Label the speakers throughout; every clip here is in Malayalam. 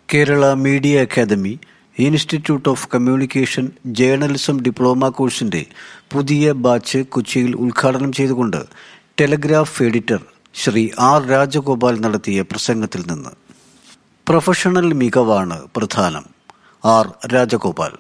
Speaker 1: Kerala media academy institute of communication journalism diploma കോഴ്സിന്റെ പുതിയ ബാച്ച് കൊച്ചിയിൽ ഉദ്ഘാടനം ചെയ്തുകൊണ്ട് telegraph editor Shri R Rajagopal നടത്തിയ പ്രസംഗത്തിൽ നിന്ന് പ്രൊഫഷണൽ മികവാണ് പ്രധാനം ആർ രാജഗോപാൽ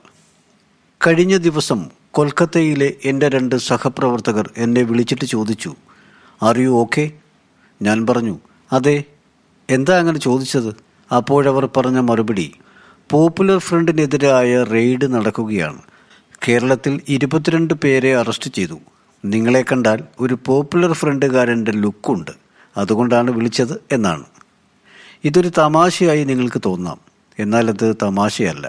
Speaker 1: കഴിഞ്ഞ ദിവസം കൊൽക്കത്തയിലെ എൻ്റെ രണ്ട് സഹപ്രവർത്തകർ എന്നെ വിളിച്ചിട്ട് ചോദിച്ചു ആർ യു ഓക്കെ ഞാൻ പറഞ്ഞു അതെ എന്താ അങ്ങനെ ചോദിച്ചത് അപ്പോഴവർ പറഞ്ഞ മറുപടി പോപ്പുലർ ഫ്രണ്ടിനെതിരായ റെയ്ഡ് നടക്കുകയാണ് കേരളത്തിൽ ഇരുപത്തിരണ്ട് പേരെ അറസ്റ്റ് ചെയ്തു നിങ്ങളെ കണ്ടാൽ ഒരു പോപ്പുലർ ഫ്രണ്ടുകാരൻ്റെ ലുക്കുണ്ട് അതുകൊണ്ടാണ് വിളിച്ചത് എന്നാണ് ഇതൊരു തമാശയായി നിങ്ങൾക്ക് തോന്നാം എന്നാൽ അത് തമാശയല്ല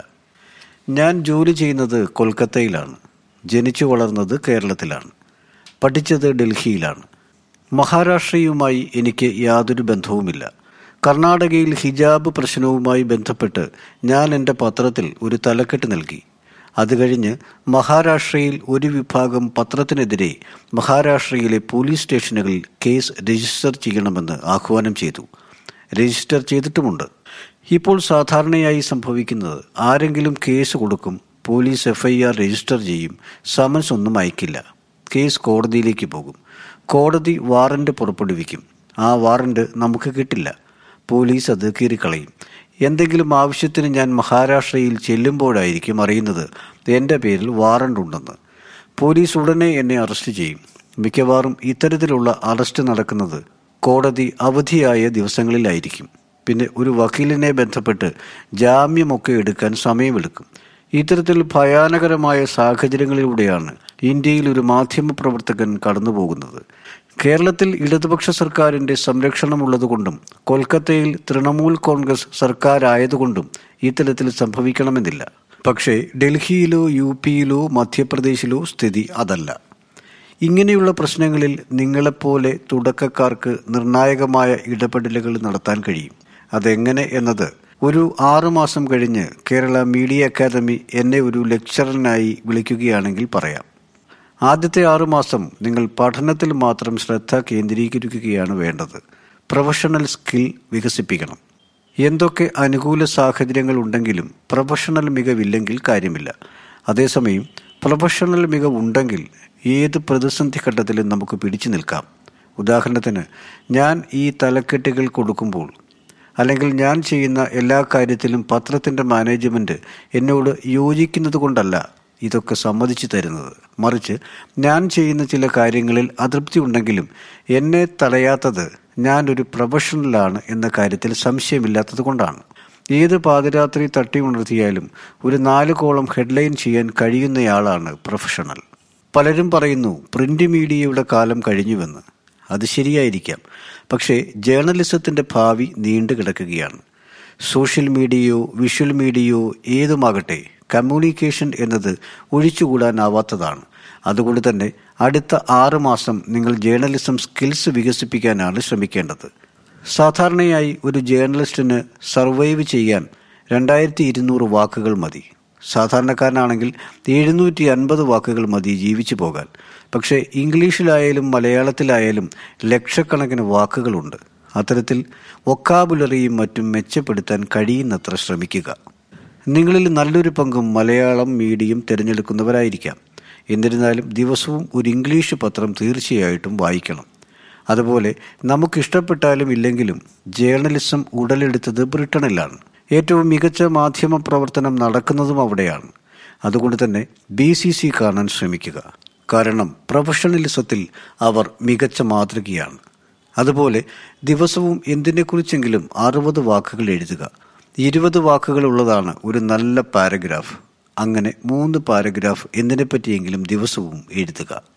Speaker 1: ഞാൻ ജോലി ചെയ്യുന്നത് കൊൽക്കത്തയിലാണ് ജനിച്ചു വളർന്നത് കേരളത്തിലാണ് പഠിച്ചത് ഡൽഹിയിലാണ് മഹാരാഷ്ട്രയുമായി എനിക്ക് യാതൊരു ബന്ധവുമില്ല കർണാടകയിൽ ഹിജാബ് പ്രശ്നവുമായി ബന്ധപ്പെട്ട് ഞാൻ എൻ്റെ പത്രത്തിൽ ഒരു തലക്കെട്ട് നൽകി അത് കഴിഞ്ഞ് മഹാരാഷ്ട്രയിൽ ഒരു വിഭാഗം പത്രത്തിനെതിരെ മഹാരാഷ്ട്രയിലെ പോലീസ് സ്റ്റേഷനുകളിൽ കേസ് രജിസ്റ്റർ ചെയ്യണമെന്ന് ആഹ്വാനം ചെയ്തു രജിസ്റ്റർ ചെയ്തിട്ടുമുണ്ട് ഇപ്പോൾ സാധാരണയായി സംഭവിക്കുന്നത് ആരെങ്കിലും കേസ് കൊടുക്കും പോലീസ് എഫ്ഐആർ രജിസ്റ്റർ ചെയ്യും സമൻസ് ഒന്നും അയക്കില്ല കേസ് കോടതിയിലേക്ക് പോകും കോടതി വാറന്റ് പുറപ്പെടുവിക്കും ആ വാറന്റ് നമുക്ക് കിട്ടില്ല പോലീസ് അത് കീറിക്കളയും എന്തെങ്കിലും ആവശ്യത്തിന് ഞാൻ മഹാരാഷ്ട്രയിൽ ചെല്ലുമ്പോഴായിരിക്കും അറിയുന്നത് എൻ്റെ പേരിൽ വാറണ്ട് ഉണ്ടെന്ന് പോലീസ് ഉടനെ എന്നെ അറസ്റ്റ് ചെയ്യും മിക്കവാറും ഇത്തരത്തിലുള്ള അറസ്റ്റ് നടക്കുന്നത് കോടതി അവധിയായ ദിവസങ്ങളിലായിരിക്കും പിന്നെ ഒരു വക്കീലിനെ ബന്ധപ്പെട്ട് ജാമ്യമൊക്കെ എടുക്കാൻ സമയമെടുക്കും ഇത്തരത്തിൽ ഭയാനകരമായ സാഹചര്യങ്ങളിലൂടെയാണ് ഇന്ത്യയിൽ ഒരു മാധ്യമ പ്രവർത്തകൻ കടന്നുപോകുന്നത് കേരളത്തിൽ ഇടതുപക്ഷ സർക്കാരിന്റെ സംരക്ഷണമുള്ളതുകൊണ്ടും കൊൽക്കത്തയിൽ തൃണമൂൽ കോൺഗ്രസ് സർക്കാരായതുകൊണ്ടും ഇത്തരത്തിൽ സംഭവിക്കണമെന്നില്ല പക്ഷേ ഡൽഹിയിലോ യു പിയിലോ മധ്യപ്രദേശിലോ സ്ഥിതി അതല്ല ഇങ്ങനെയുള്ള പ്രശ്നങ്ങളിൽ നിങ്ങളെപ്പോലെ തുടക്കക്കാർക്ക് നിർണായകമായ ഇടപെടലുകൾ നടത്താൻ കഴിയും അതെങ്ങനെ എന്നത് ഒരു ആറുമാസം കഴിഞ്ഞ് കേരള മീഡിയ അക്കാദമി എന്നെ ഒരു ലെക്ചറിനായി വിളിക്കുകയാണെങ്കിൽ പറയാം ആദ്യത്തെ ആറുമാസം നിങ്ങൾ പഠനത്തിൽ മാത്രം ശ്രദ്ധ കേന്ദ്രീകരിക്കുകയാണ് വേണ്ടത് പ്രൊഫഷണൽ സ്കിൽ വികസിപ്പിക്കണം എന്തൊക്കെ അനുകൂല സാഹചര്യങ്ങൾ ഉണ്ടെങ്കിലും പ്രൊഫഷണൽ മികവില്ലെങ്കിൽ കാര്യമില്ല അതേസമയം പ്രൊഫഷണൽ മികവുണ്ടെങ്കിൽ ഏത് പ്രതിസന്ധി ഘട്ടത്തിലും നമുക്ക് പിടിച്ചു നിൽക്കാം ഉദാഹരണത്തിന് ഞാൻ ഈ തലക്കെട്ടുകൾ കൊടുക്കുമ്പോൾ അല്ലെങ്കിൽ ഞാൻ ചെയ്യുന്ന എല്ലാ കാര്യത്തിലും പത്രത്തിൻ്റെ മാനേജ്മെൻറ്റ് എന്നോട് യോജിക്കുന്നത് കൊണ്ടല്ല ഇതൊക്കെ സമ്മതിച്ചു തരുന്നത് മറിച്ച് ഞാൻ ചെയ്യുന്ന ചില കാര്യങ്ങളിൽ അതൃപ്തി ഉണ്ടെങ്കിലും എന്നെ തടയാത്തത് ഞാൻ ഒരു പ്രൊഫഷണലാണ് എന്ന കാര്യത്തിൽ സംശയമില്ലാത്തത് കൊണ്ടാണ് ഏത് പാതിരാത്രി തട്ടി ഉണർത്തിയാലും ഒരു നാല് കോളം ഹെഡ്ലൈൻ ചെയ്യാൻ കഴിയുന്നയാളാണ് പ്രൊഫഷണൽ പലരും പറയുന്നു പ്രിന്റ് മീഡിയയുടെ കാലം കഴിഞ്ഞുവെന്ന് അത് ശരിയായിരിക്കാം പക്ഷേ ജേർണലിസത്തിൻ്റെ ഭാവി നീണ്ടു കിടക്കുകയാണ് സോഷ്യൽ മീഡിയയോ വിഷ്വൽ മീഡിയയോ ഏതുമാകട്ടെ കമ്മ്യൂണിക്കേഷൻ എന്നത് ഒഴിച്ചുകൂടാനാവാത്തതാണ് അതുകൊണ്ട് തന്നെ അടുത്ത ആറ് മാസം നിങ്ങൾ ജേർണലിസം സ്കിൽസ് വികസിപ്പിക്കാനാണ് ശ്രമിക്കേണ്ടത് സാധാരണയായി ഒരു ജേർണലിസ്റ്റിന് സർവൈവ് ചെയ്യാൻ രണ്ടായിരത്തി ഇരുന്നൂറ് വാക്കുകൾ മതി സാധാരണക്കാരനാണെങ്കിൽ എഴുന്നൂറ്റി അൻപത് വാക്കുകൾ മതി ജീവിച്ചു പോകാൻ പക്ഷേ ഇംഗ്ലീഷിലായാലും മലയാളത്തിലായാലും ലക്ഷക്കണക്കിന് വാക്കുകളുണ്ട് അത്തരത്തിൽ വൊക്കാബുലറിയും മറ്റും മെച്ചപ്പെടുത്താൻ കഴിയുന്നത്ര ശ്രമിക്കുക നിങ്ങളിൽ നല്ലൊരു പങ്കും മലയാളം മീഡിയം തിരഞ്ഞെടുക്കുന്നവരായിരിക്കാം എന്നിരുന്നാലും ദിവസവും ഒരു ഇംഗ്ലീഷ് പത്രം തീർച്ചയായിട്ടും വായിക്കണം അതുപോലെ നമുക്കിഷ്ടപ്പെട്ടാലും ഇല്ലെങ്കിലും ജേർണലിസം ഉടലെടുത്തത് ബ്രിട്ടനിലാണ് ഏറ്റവും മികച്ച മാധ്യമ പ്രവർത്തനം നടക്കുന്നതും അവിടെയാണ് അതുകൊണ്ട് തന്നെ ബി സി സി കാണാൻ ശ്രമിക്കുക കാരണം പ്രൊഫഷണലിസത്തിൽ അവർ മികച്ച മാതൃകയാണ് അതുപോലെ ദിവസവും എന്തിനെക്കുറിച്ചെങ്കിലും അറുപത് വാക്കുകൾ എഴുതുക ഇരുപത് വാക്കുകൾ ഉള്ളതാണ് ഒരു നല്ല പാരഗ്രാഫ് അങ്ങനെ മൂന്ന് പാരഗ്രാഫ് എന്തിനെപ്പറ്റിയെങ്കിലും ദിവസവും എഴുതുക